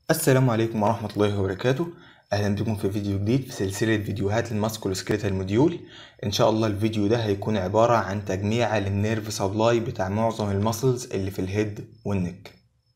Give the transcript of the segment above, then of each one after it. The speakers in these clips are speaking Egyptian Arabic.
السلام عليكم ورحمة الله وبركاته أهلا بكم في فيديو جديد في سلسلة فيديوهات الماسكولو سكريتال موديول إن شاء الله الفيديو ده هيكون عبارة عن تجميع للنيرف سبلاي بتاع معظم المسلز اللي في الهيد والنك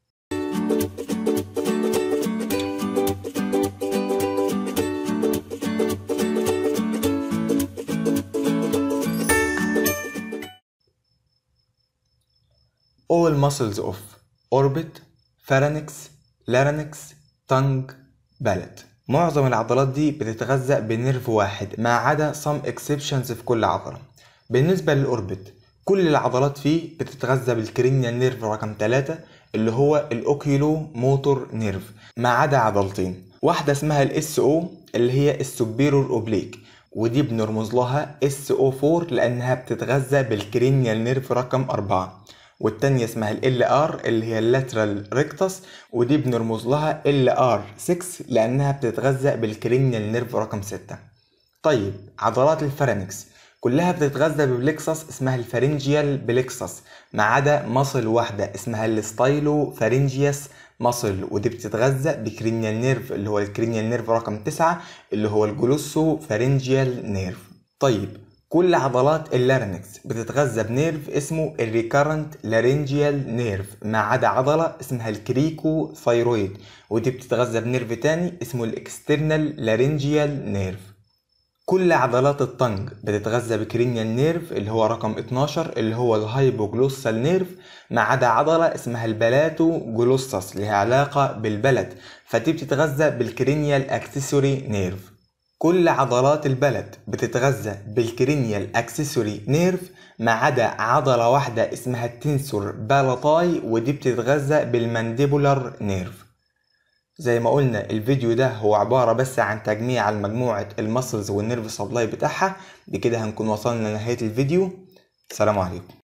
All muscles of orbit, pharynx, larynx, tongue, palate معظم العضلات دي بتتغذى بنيرف واحد ما عدا some exceptions في كل عضلة بالنسبة للأوربت كل العضلات فيه بتتغذى بالكرينيال نيرف رقم 3 اللي هو الأوكيولو موتور نيرف ما عدا عضلتين واحدة اسمها الاس او اللي هي السوبيرور اوبليك ودي بنرمز لها اس او 4 لانها بتتغذى بالكرينيال نيرف رقم 4 والتانية اسمها ال ار اللي هي اللاترال ريكتس ودي بنرمز لها ال ار 6 لانها بتتغذى بالكرينيال نيرف رقم 6 طيب عضلات الفرنكس كلها بتتغذى ببلكسس اسمها الفارنجيال بلكسس ما عدا مصل واحدة اسمها الستايلو فارنجياس مصل ودي بتتغذى بكرينيال نيرف اللي هو الكرينيال نيرف رقم 9 اللي هو الجلوسو فارنجيال نيرف طيب كل عضلات اللارنكس بتتغذى بنيرف اسمه الريكارنت لارنجيال نيرف ما عدا عضلة اسمها الكريكو ثايرويد ودي بتتغذى بنيرف تاني اسمه الاكسترنال لارنجيال نيرف كل عضلات الطنج بتتغذى بكرينيال نيرف اللي هو رقم 12 اللي هو الهايبوجلوسال نيرف ما عدا عضلة اسمها البلاتو جلوسس لها علاقة بالبلد فدي بتتغذى بالكرينيال اكسسوري نيرف كل عضلات البلد بتتغذى بالكرينيال اكسسوري نيرف ما عدا عضلة واحدة اسمها التنسور بالاتاي ودي بتتغذى بالمانديبولار نيرف زي ما قلنا الفيديو ده هو عبارة بس عن تجميع مجموعة المسلز والنيرف سبلاي بتاعها بكده هنكون وصلنا لنهاية الفيديو سلام عليكم